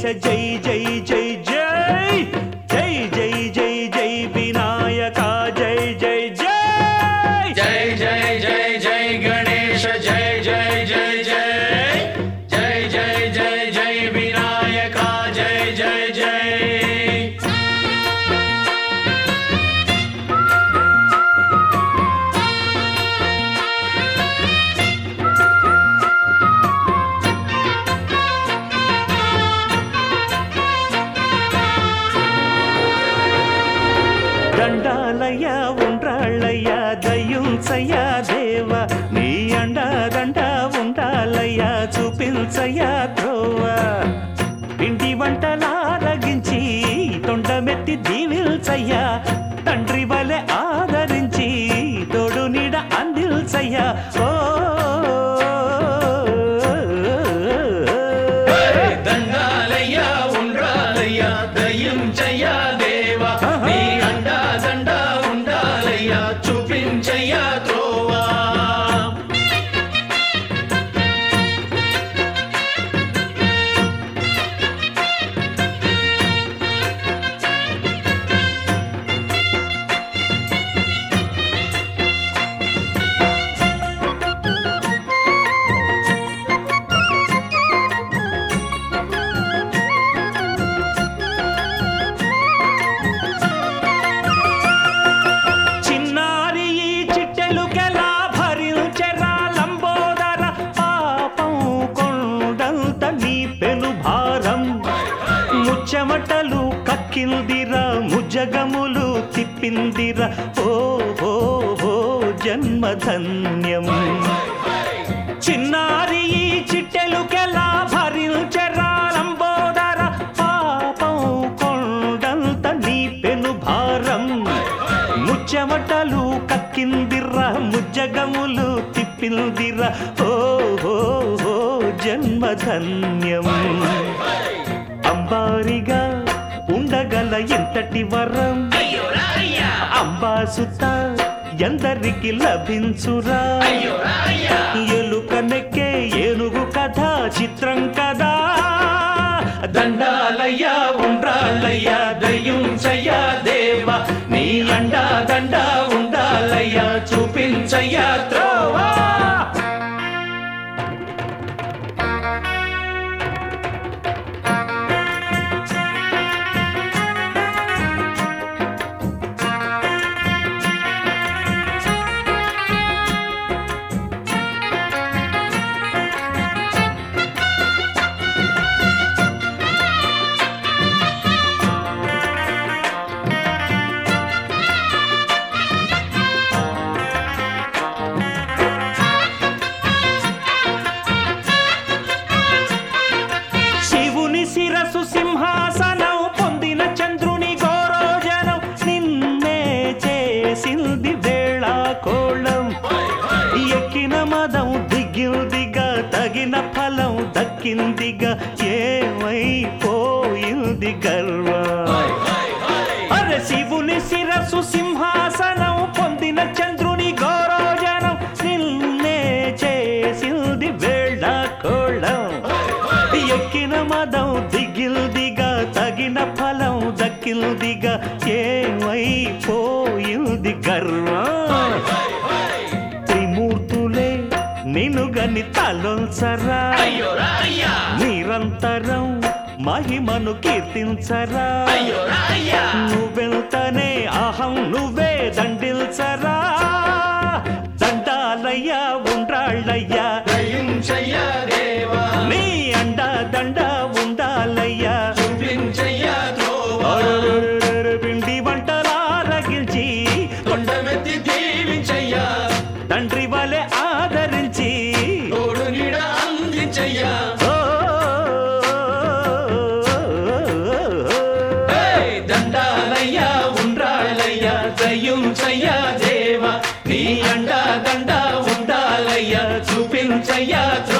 జై జై జై జై జై జై జై జై వినాయక జై జై జై జై జై జై జై గణేశ జై జై జై జై జై జై జై జై వినాయక జై జై జై దండాలయ్య ఉండ్రాళ్ళయ్య దయ్యుంచయ్య దేవ నీ అండ దండ ఉండాలయ్య చూపించయ్య త్రోవ పిండి వంటలారగించి తొండమెత్తి దీవిల్చయ్య తండ్రి వలె ఆదరించి తోడు నీడ అందిల్చయ్య ఓ దండాలయ్య ఉండ్రాలయ్య దయ్యం చెయ్య దేవా నీ అండా దండ ఉండాలయ్య చూపించయ్య త్రోవా చిన్నారి ఈ చిట్టెలుకెలా భరించెరా లంబోదర పాపం కొండంత నీ పెను భారం ముచ్చమటలు కక్కిందిరా ముజగములు తిప్పిందిరా ఓ ఓ ఓ జన్మధన్యం చిన్నారి ఈ చిట్టెలుకెలా భరించెరా లంబోదర పాపం కొండంత నీ పెను భారం ముచ్చమటలు కక్కిందిర్రా ముజ్జగములు తిప్పిందిరా ఓ ఓ ఓ జన్మధన్యం అంబారిగా ఉండగల ఎంతటి వరం అంబాసుత ఎందరికి లభించురా ఎలుక నెక్కే ఏనుగు కథ చిత్రం కదా దండాలయ్య ఉండ్రాలయ్య దయ్యుంచయ్య దేవ నీ అండా దండ ఉండాలయ్య చూపించయ్య త్రోవా శివుని శిరసు సింహాసనం పొందిన చంద్రుని గౌరోజనం నిన్నే చేసింది వేళ కోళం ఎక్కిన మదం దిగిందిగా తగిన ఫలం దక్కిందిగా ఏమైపోయింది గర్వం అరే శివుని శిరసు సింహాసనం పొందిన చంద్రుని గౌరోజనం నిన్నే చేసింది వేళ కోళం ఎక్కిన మదం దిగిల్దిగా తగిన ఫలం దక్కిల్దిగా ఏమైపోయింది గర్వం త్రిమూర్తులే నిన్ను గని తలొల్సరా అయ్యో రాయ్యా నిరంతరం మహిమను కీర్తించరా అయ్యో రాయ్యా నువ్వెళ్తనే అహం నువ్వే దండిల్చరా దండాలయ్యా ఉండ్రాళ్ళయ్యా దయించయ్య దేవా నీ అండ దండ ఉండాలయ్యా చూపించయ్య త్రోవా అరెరెరెరె పిండి వంటలారగిల్చి కొండమెత్తి దీవించయ్య తండ్రి వలె ఆదరించి తోడు నీడ అందించయ్య ఓ ఏయ్ దండాలయ్య ఉండ్రాళ్ళయ్య దయ్యుంచయ్య దేవా నీ అండా దండ ఉండాలయ్య చూపించయ్య త్రోవా